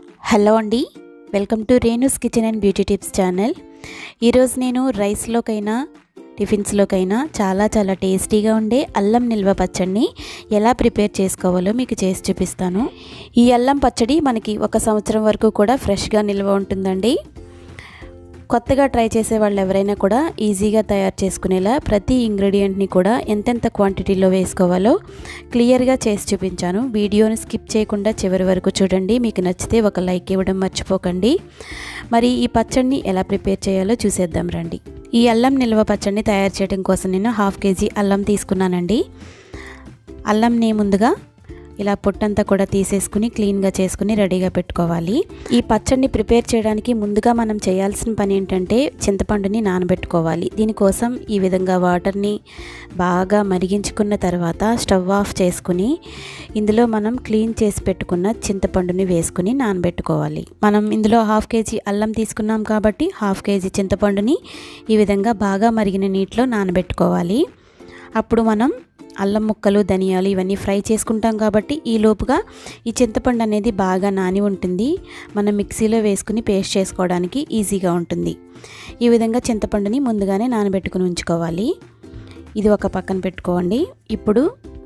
hello అండి welcome to Renu's kitchen and beauty tips channel ఈరోజు నేను రైస్లోకైనా టిఫిన్స్లోకైనా చాలా చాలా టేస్టీగా ఉండే అల్లం నిల్వ పచ్చడిని ఎలా ప్రిపేర్ చేసుకోవాలో మీకు చేసి చూపిస్తాను ఈ అల్లం పచ్చడి మనకి ఒక సంవత్సరం వరకు కూడా ఫ్రెష్గా నిల్వ ఉంటుందండి కొత్తగా ట్రై చేసే వాళ్ళు ఎవరైనా కూడా ఈజీగా తయారు చేసుకునేలా ప్రతి ఇంగ్రీడియంట్ని కూడా ఎంతెంత క్వాంటిటీలో వేసుకోవాలో క్లియర్గా చేసి చూపించాను వీడియోని స్కిప్ చేయకుండా చివరి వరకు చూడండి మీకు నచ్చితే ఒక లైక్ ఇవ్వడం మర్చిపోకండి మరి ఈ పచ్చడిని ఎలా ప్రిపేర్ చేయాలో చూసేద్దాం రండి ఈ అల్లం నిల్వ పచ్చడిని తయారు చేయడం కోసం నేను హాఫ్ కేజీ అల్లం తీసుకున్నానండి అల్లంని ముందుగా ఇలా పొట్టంతా కూడా తీసేసుకుని క్లీన్గా చేసుకుని రెడీగా పెట్టుకోవాలి ఈ పచ్చడిని ప్రిపేర్ చేయడానికి ముందుగా మనం చేయాల్సిన పని ఏంటంటే చింతపండుని నానబెట్టుకోవాలి దీనికోసం ఈ విధంగా వాటర్ని బాగా మరిగించుకున్న తర్వాత స్టవ్ ఆఫ్ చేసుకుని ఇందులో మనం క్లీన్ చేసి పెట్టుకున్న చింతపండుని వేసుకుని నానబెట్టుకోవాలి మనం ఇందులో హాఫ్ కేజీ అల్లం తీసుకున్నాం కాబట్టి హాఫ్ కేజీ చింతపండుని ఈ విధంగా బాగా మరిగిన నీటిలో నానబెట్టుకోవాలి అప్పుడు మనం అల్లం ముక్కలు ధనియాలు ఇవన్నీ ఫ్రై చేసుకుంటాం కాబట్టి ఈ లోపుగా ఈ చింతపండు అనేది బాగా నాని ఉంటుంది మనం మిక్సీలో వేసుకుని పేస్ట్ చేసుకోవడానికి ఈజీగా ఉంటుంది ఈ విధంగా చింతపండుని ముందుగానే నానబెట్టుకుని ఉంచుకోవాలి ఇది ఒక పక్కన పెట్టుకోండి ఇప్పుడు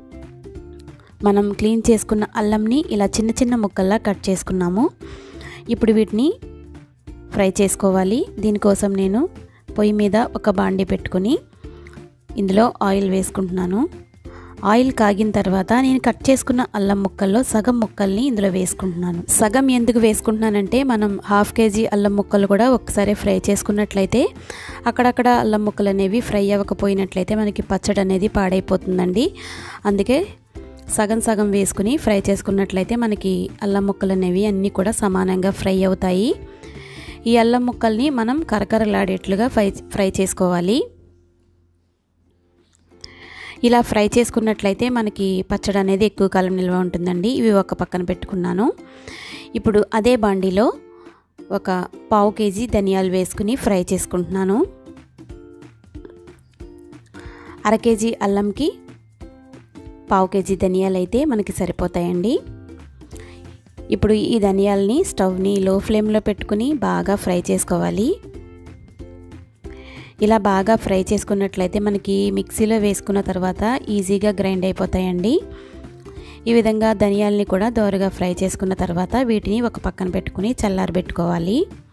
మనం క్లీన్ చేసుకున్న అల్లంని ఇలా చిన్న చిన్న ముక్కల్లా కట్ చేసుకున్నాము ఇప్పుడు వీటిని ఫ్రై చేసుకోవాలి దీనికోసం నేను పొయ్యి మీద ఒక బాండి పెట్టుకుని ఇందులో ఆయిల్ వేసుకుంటున్నాను ఆయిల్ కాగిన తర్వాత నేను కట్ చేసుకున్న అల్లం ముక్కల్లో సగం ముక్కల్ని ఇందులో వేసుకుంటున్నాను సగం ఎందుకు వేసుకుంటున్నానంటే మనం హాఫ్ కేజీ అల్లం ముక్కలు కూడా ఒకసారి ఫ్రై చేసుకున్నట్లయితే అక్కడక్కడ అల్లం ముక్కలు అనేవి ఫ్రై అవ్వకపోయినట్లయితే మనకి పచ్చడి అనేది పాడైపోతుందండి అందుకే సగం సగం వేసుకుని ఫ్రై చేసుకున్నట్లయితే మనకి అల్లం ముక్కలు అనేవి అన్నీ కూడా సమానంగా ఫ్రై అవుతాయి ఈ అల్లం ముక్కల్ని మనం కరకరలాడేట్లుగా ఫ్రై ఫ్రై చేసుకోవాలి ఇలా ఫ్రై చేసుకున్నట్లయితే మనకి పచ్చడి అనేది ఎక్కువ కాలం నిల్వ ఉంటుందండి ఇవి ఒక పక్కన పెట్టుకున్నాను ఇప్పుడు అదే బాండీలో ఒక పావు కేజీ ధనియాలు వేసుకుని ఫ్రై చేసుకుంటున్నాను అర కేజీ అల్లంకి పావు కేజీ ధనియాలు అయితే మనకి సరిపోతాయండి ఇప్పుడు ఈ ధనియాలని స్టవ్ని లో ఫ్లేమ్లో పెట్టుకుని బాగా ఫ్రై చేసుకోవాలి ఇలా బాగా ఫ్రై చేసుకున్నట్లయితే మనకి మిక్సీలో వేసుకున్న తర్వాత ఈజీగా గ్రైండ్ అయిపోతాయండి ఈ విధంగా ధనియాల్ని కూడా దోరగా ఫ్రై చేసుకున్న తర్వాత వీటిని ఒక పక్కన పెట్టుకుని చల్లారబెట్టుకోవాలి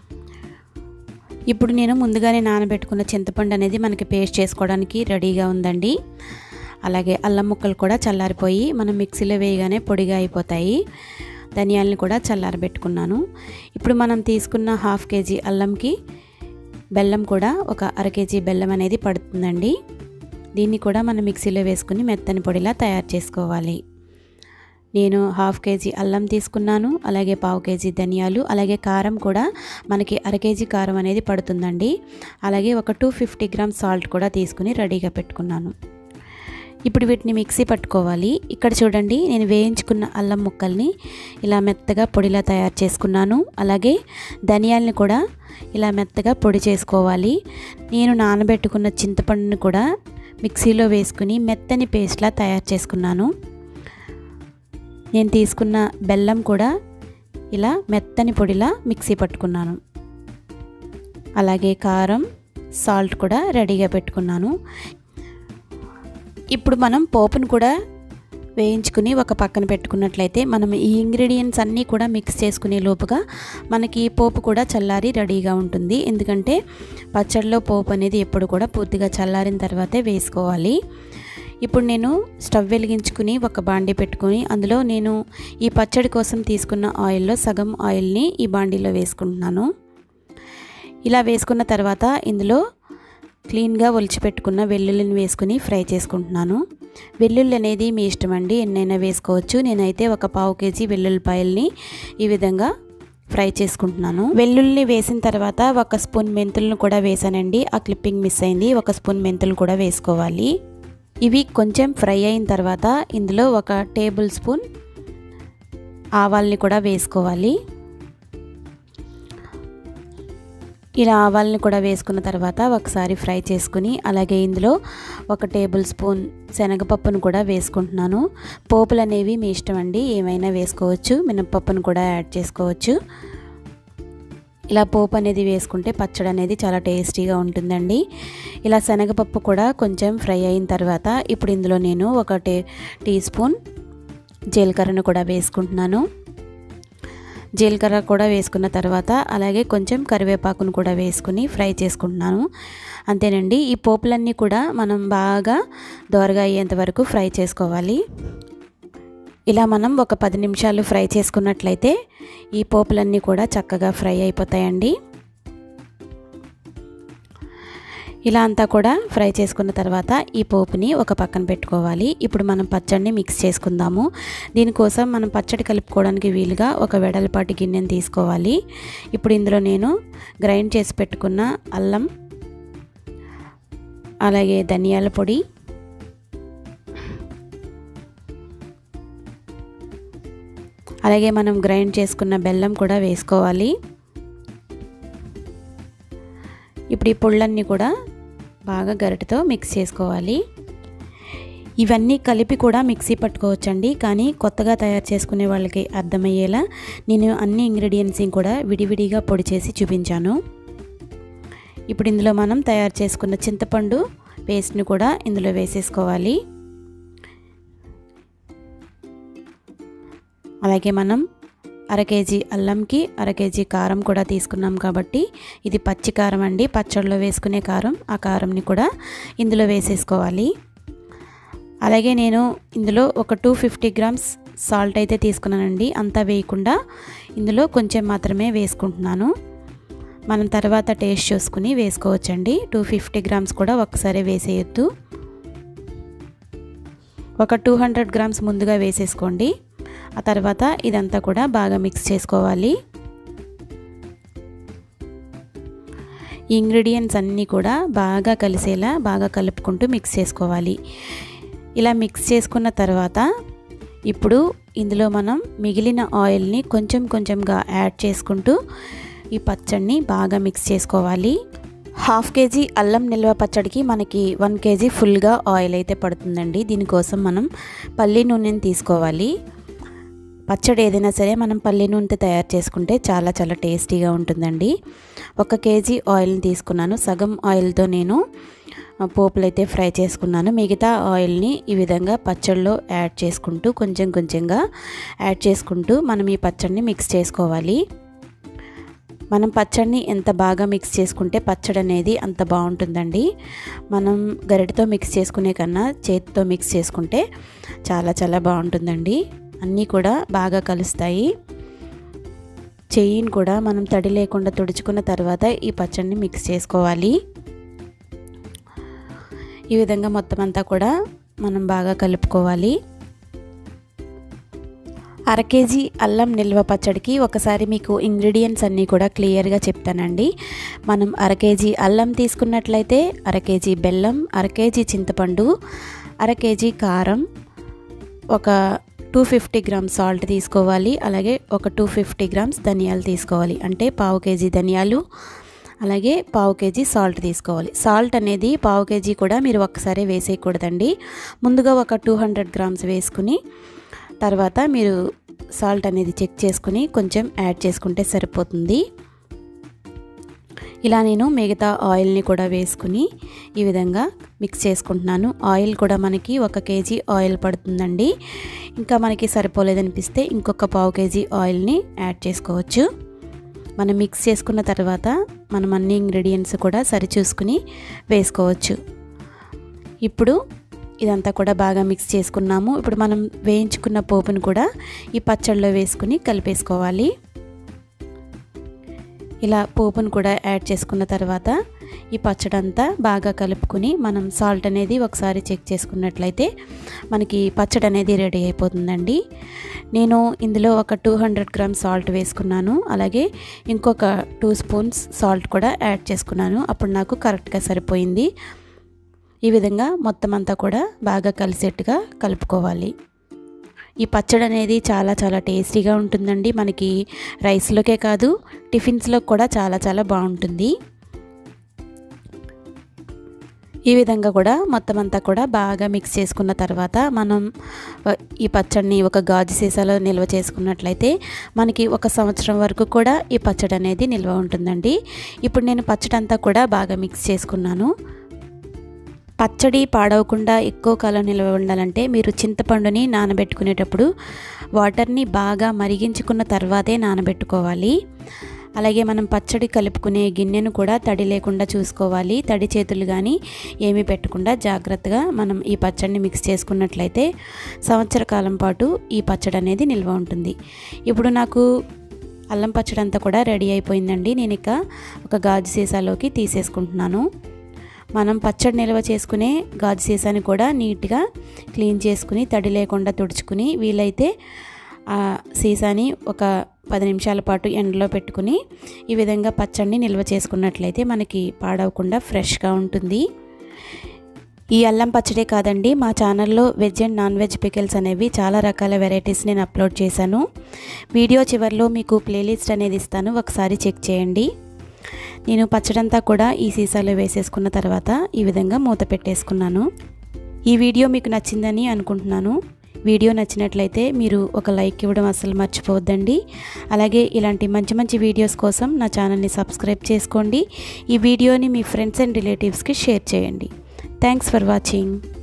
ఇప్పుడు నేను ముందుగానే నానబెట్టుకున్న చింతపండు అనేది మనకి పేస్ట్ చేసుకోవడానికి రెడీగా ఉందండి అలాగే అల్లం ముక్కలు కూడా చల్లారిపోయి మనం మిక్సీలో వేయగానే పొడిగా అయిపోతాయి ధనియాల్ని కూడా చల్లారబెట్టుకున్నాను ఇప్పుడు మనం తీసుకున్న హాఫ్ కేజీ అల్లంకి బెల్లం కూడా ఒక అర కేజీ బెల్లం అనేది పడుతుందండి దీన్ని కూడా మనం మిక్సీలో వేసుకుని మెత్తని పొడిలా తయారు చేసుకోవాలి నేను హాఫ్ కేజీ అల్లం తీసుకున్నాను అలాగే పావు కేజీ ధనియాలు అలాగే కారం కూడా మనకి అర కేజీ కారం అనేది పడుతుందండి అలాగే ఒక టూ ఫిఫ్టీ గ్రామ్ సాల్ట్ కూడా తీసుకుని రెడీగా పెట్టుకున్నాను ఇప్పుడు వీటిని మిక్సీ పట్టుకోవాలి ఇక్కడ చూడండి నేను వేయించుకున్న అల్లం ముక్కల్ని ఇలా మెత్తగా పొడిలా తయారు చేసుకున్నాను అలాగే ధనియాల్ని కూడా ఇలా మెత్తగా పొడి చేసుకోవాలి నేను నానబెట్టుకున్న చింతపండుని కూడా మిక్సీలో వేసుకుని మెత్తని పేస్ట్లా తయారు చేసుకున్నాను నేను తీసుకున్న బెల్లం కూడా ఇలా మెత్తని పొడిలా మిక్సీ పట్టుకున్నాను అలాగే కారం సాల్ట్ కూడా రెడీగా పెట్టుకున్నాను ఇప్పుడు మనం పోపును కూడా వేయించుకుని ఒక పక్కన పెట్టుకున్నట్లయితే మనం ఈ ఇంగ్రీడియంట్స్ అన్నీ కూడా మిక్స్ చేసుకునే లోపుగా మనకి పోపు కూడా చల్లారి రెడీగా ఉంటుంది ఎందుకంటే పచ్చడిలో పోపు అనేది ఎప్పుడు కూడా పూర్తిగా చల్లారిన తర్వాతే వేసుకోవాలి ఇప్పుడు నేను స్టవ్ వెలిగించుకుని ఒక బాండీ పెట్టుకుని అందులో నేను ఈ పచ్చడి కోసం తీసుకున్న ఆయిల్లో సగం ఆయిల్ని ఈ బాండీలో వేసుకుంటున్నాను ఇలా వేసుకున్న తర్వాత ఇందులో క్లీన్గా ఒలిచిపెట్టుకున్న వెల్లుల్లిని వేసుకుని ఫ్రై చేసుకుంటున్నాను వెల్లుల్లి అనేది మీ ఇష్టం అండి ఎన్నైనా వేసుకోవచ్చు నేనైతే ఒక పావు కేజీ వెల్లుల్లిపాయల్ని ఈ విధంగా ఫ్రై చేసుకుంటున్నాను వెల్లుల్లిని వేసిన తర్వాత ఒక స్పూన్ మెంతులను కూడా వేసానండి ఆ క్లిప్పింగ్ మిస్ అయింది ఒక స్పూన్ మెంతులు కూడా వేసుకోవాలి ఇవి కొంచెం ఫ్రై అయిన తర్వాత ఇందులో ఒక టేబుల్ స్పూన్ ఆవాల్ని కూడా వేసుకోవాలి ఇలా ఆవాలని కూడా వేసుకున్న తర్వాత ఒకసారి ఫ్రై చేసుకుని అలాగే ఇందులో ఒక టేబుల్ స్పూన్ శనగపప్పును కూడా వేసుకుంటున్నాను పోపులు అనేవి మీ ఇష్టం అండి ఏమైనా వేసుకోవచ్చు మినపప్పును కూడా యాడ్ చేసుకోవచ్చు ఇలా పోపు అనేది వేసుకుంటే పచ్చడి అనేది చాలా టేస్టీగా ఉంటుందండి ఇలా శనగపప్పు కూడా కొంచెం ఫ్రై అయిన తర్వాత ఇప్పుడు ఇందులో నేను ఒక టే టీ స్పూన్ జీలకర్రను కూడా వేసుకుంటున్నాను జీలకర్ర కూడా వేసుకున్న తర్వాత అలాగే కొంచెం కరివేపాకును కూడా వేసుకుని ఫ్రై చేసుకుంటున్నాను అంతేనండి ఈ పోపులన్నీ కూడా మనం బాగా దోరగా అయ్యేంత వరకు ఫ్రై చేసుకోవాలి ఇలా మనం ఒక పది నిమిషాలు ఫ్రై చేసుకున్నట్లయితే ఈ పోపులన్నీ కూడా చక్కగా ఫ్రై అయిపోతాయండి ఇలా అంతా కూడా ఫ్రై చేసుకున్న తర్వాత ఈ పోపుని ఒక పక్కన పెట్టుకోవాలి ఇప్పుడు మనం పచ్చడిని మిక్స్ చేసుకుందాము దీనికోసం మనం పచ్చడి కలుపుకోవడానికి వీలుగా ఒక వెడల్పాటి గిన్నెని తీసుకోవాలి ఇప్పుడు ఇందులో నేను గ్రైండ్ చేసి పెట్టుకున్న అల్లం అలాగే ధనియాల పొడి అలాగే మనం గ్రైండ్ చేసుకున్న బెల్లం కూడా వేసుకోవాలి ఇప్పుడు ఈ పొళ్ళన్నీ కూడా బాగా గరిటతో మిక్స్ చేసుకోవాలి ఇవన్నీ కలిపి కూడా మిక్సీ పట్టుకోవచ్చండి కానీ కొత్తగా తయారు చేసుకునే వాళ్ళకి అర్థమయ్యేలా నేను అన్ని ఇంగ్రీడియంట్స్ కూడా విడివిడిగా పొడి చేసి చూపించాను ఇప్పుడు ఇందులో మనం తయారు చేసుకున్న చింతపండు పేస్ట్ని కూడా ఇందులో వేసేసుకోవాలి అలాగే మనం అర కేజీ అల్లంకి అర కేజీ కారం కూడా తీసుకున్నాం కాబట్టి ఇది పచ్చి కారం అండి పచ్చడిలో వేసుకునే కారం ఆ కారంని కూడా ఇందులో వేసేసుకోవాలి అలాగే నేను ఇందులో ఒక టూ ఫిఫ్టీ గ్రామ్స్ సాల్ట్ అయితే తీసుకున్నానండి అంతా వేయకుండా ఇందులో కొంచెం మాత్రమే వేసుకుంటున్నాను మనం తర్వాత టేస్ట్ చూసుకుని వేసుకోవచ్చండి టూ ఫిఫ్టీ గ్రామ్స్ కూడా ఒకసారి వేసేయొద్దు ఒక టూ హండ్రెడ్ గ్రామ్స్ ముందుగా వేసేసుకోండి ఆ తర్వాత ఇదంతా కూడా బాగా మిక్స్ చేసుకోవాలి ఈ ఇంగ్రీడియంట్స్ అన్నీ కూడా బాగా కలిసేలా బాగా కలుపుకుంటూ మిక్స్ చేసుకోవాలి ఇలా మిక్స్ చేసుకున్న తర్వాత ఇప్పుడు ఇందులో మనం మిగిలిన ఆయిల్ని కొంచెం కొంచెంగా యాడ్ చేసుకుంటూ ఈ పచ్చడిని బాగా మిక్స్ చేసుకోవాలి హాఫ్ కేజీ అల్లం నిల్వ పచ్చడికి మనకి వన్ కేజీ ఫుల్గా ఆయిల్ అయితే పడుతుందండి దీనికోసం మనం పల్లి నూనెని తీసుకోవాలి పచ్చడి ఏదైనా సరే మనం పల్లి నూనెతో తయారు చేసుకుంటే చాలా చాలా టేస్టీగా ఉంటుందండి ఒక కేజీ ఆయిల్ని తీసుకున్నాను సగం ఆయిల్తో నేను పోపులు అయితే ఫ్రై చేసుకున్నాను మిగతా ఆయిల్ని ఈ విధంగా పచ్చడిలో యాడ్ చేసుకుంటూ కొంచెం కొంచెంగా యాడ్ చేసుకుంటూ మనం ఈ పచ్చడిని మిక్స్ చేసుకోవాలి మనం పచ్చడిని ఎంత బాగా మిక్స్ చేసుకుంటే పచ్చడి అనేది అంత బాగుంటుందండి మనం గరిటతో మిక్స్ చేసుకునే కన్నా చేతితో మిక్స్ చేసుకుంటే చాలా చాలా బాగుంటుందండి అన్నీ కూడా బాగా కలుస్తాయి చెయ్యిని కూడా మనం తడి లేకుండా తుడుచుకున్న తర్వాత ఈ పచ్చడిని మిక్స్ చేసుకోవాలి ఈ విధంగా మొత్తం అంతా కూడా మనం బాగా కలుపుకోవాలి అర కేజీ అల్లం నిల్వ పచ్చడికి ఒకసారి మీకు ఇంగ్రీడియంట్స్ అన్నీ కూడా క్లియర్గా చెప్తానండి మనం అర కేజీ అల్లం తీసుకున్నట్లయితే అర కేజీ బెల్లం అర కేజీ చింతపండు అర కేజీ కారం ఒక టూ ఫిఫ్టీ గ్రామ్స్ సాల్ట్ తీసుకోవాలి అలాగే ఒక టూ ఫిఫ్టీ గ్రామ్స్ ధనియాలు తీసుకోవాలి అంటే పావు కేజీ ధనియాలు అలాగే పావు కేజీ సాల్ట్ తీసుకోవాలి సాల్ట్ అనేది పావు కేజీ కూడా మీరు ఒక్కసారి వేసేయకూడదండి ముందుగా ఒక టూ హండ్రెడ్ గ్రామ్స్ వేసుకుని తర్వాత మీరు సాల్ట్ అనేది చెక్ చేసుకుని కొంచెం యాడ్ చేసుకుంటే సరిపోతుంది ఇలా నేను మిగతా ఆయిల్ని కూడా వేసుకుని ఈ విధంగా మిక్స్ చేసుకుంటున్నాను ఆయిల్ కూడా మనకి ఒక కేజీ ఆయిల్ పడుతుందండి ఇంకా మనకి సరిపోలేదనిపిస్తే ఇంకొక పావు కేజీ ఆయిల్ని యాడ్ చేసుకోవచ్చు మనం మిక్స్ చేసుకున్న తర్వాత మనం అన్ని ఇంగ్రీడియంట్స్ కూడా సరిచూసుకుని వేసుకోవచ్చు ఇప్పుడు ఇదంతా కూడా బాగా మిక్స్ చేసుకున్నాము ఇప్పుడు మనం వేయించుకున్న పోపును కూడా ఈ పచ్చడిలో వేసుకుని కలిపేసుకోవాలి ఇలా పోపును కూడా యాడ్ చేసుకున్న తర్వాత ఈ పచ్చడి అంతా బాగా కలుపుకుని మనం సాల్ట్ అనేది ఒకసారి చెక్ చేసుకున్నట్లయితే మనకి పచ్చడి అనేది రెడీ అయిపోతుందండి నేను ఇందులో ఒక టూ హండ్రెడ్ గ్రామ్ సాల్ట్ వేసుకున్నాను అలాగే ఇంకొక టూ స్పూన్స్ సాల్ట్ కూడా యాడ్ చేసుకున్నాను అప్పుడు నాకు కరెక్ట్గా సరిపోయింది ఈ విధంగా మొత్తం అంతా కూడా బాగా కలిసేట్టుగా కలుపుకోవాలి ఈ పచ్చడి అనేది చాలా చాలా టేస్టీగా ఉంటుందండి మనకి రైస్లోకే కాదు టిఫిన్స్లో కూడా చాలా చాలా బాగుంటుంది ఈ విధంగా కూడా మొత్తం అంతా కూడా బాగా మిక్స్ చేసుకున్న తర్వాత మనం ఈ పచ్చడిని ఒక గాజు సీసాలో నిల్వ చేసుకున్నట్లయితే మనకి ఒక సంవత్సరం వరకు కూడా ఈ పచ్చడి అనేది నిల్వ ఉంటుందండి ఇప్పుడు నేను పచ్చడి అంతా కూడా బాగా మిక్స్ చేసుకున్నాను పచ్చడి పాడవకుండా ఎక్కువ కాలం నిల్వ ఉండాలంటే మీరు చింతపండుని నానబెట్టుకునేటప్పుడు వాటర్ని బాగా మరిగించుకున్న తర్వాతే నానబెట్టుకోవాలి అలాగే మనం పచ్చడి కలుపుకునే గిన్నెను కూడా తడి లేకుండా చూసుకోవాలి తడి చేతులు కానీ ఏమీ పెట్టకుండా జాగ్రత్తగా మనం ఈ పచ్చడిని మిక్స్ చేసుకున్నట్లయితే సంవత్సర కాలం పాటు ఈ పచ్చడి అనేది నిల్వ ఉంటుంది ఇప్పుడు నాకు అల్లం పచ్చడి అంతా కూడా రెడీ అయిపోయిందండి నేను ఇక ఒక గాజు సీసాలోకి తీసేసుకుంటున్నాను మనం పచ్చడి నిల్వ చేసుకునే గాజు సీసాని కూడా నీట్గా క్లీన్ చేసుకుని తడి లేకుండా తుడుచుకుని వీలైతే ఆ సీసాని ఒక పది నిమిషాల పాటు ఎండలో పెట్టుకుని ఈ విధంగా పచ్చడిని నిల్వ చేసుకున్నట్లయితే మనకి పాడవకుండా ఫ్రెష్గా ఉంటుంది ఈ అల్లం పచ్చడే కాదండి మా ఛానల్లో veg and non veg pickles అనేవి చాలా రకాల వెరైటీస్ నేను అప్లోడ్ చేశాను వీడియో చివరిలో మీకు ప్లేలిస్ట్ అనేది ఇస్తాను ఒకసారి చెక్ చేయండి నేను పచ్చడంతా కూడా ఈ సీసాలో వేసేసుకున్న తర్వాత ఈ విధంగా మూత పెట్టేసుకున్నాను ఈ వీడియో మీకు నచ్చిందని అనుకుంటున్నాను వీడియో నచ్చినట్లయితే మీరు ఒక లైక్ ఇవ్వడం అసలు మర్చిపోవద్దండి అలాగే ఇలాంటి మంచి మంచి వీడియోస్ కోసం నా ఛానల్ని సబ్స్క్రైబ్ చేసుకోండి ఈ వీడియోని మీ ఫ్రెండ్స్ అండ్ రిలేటివ్స్కి షేర్ చేయండి థ్యాంక్స్ ఫర్ వాచింగ్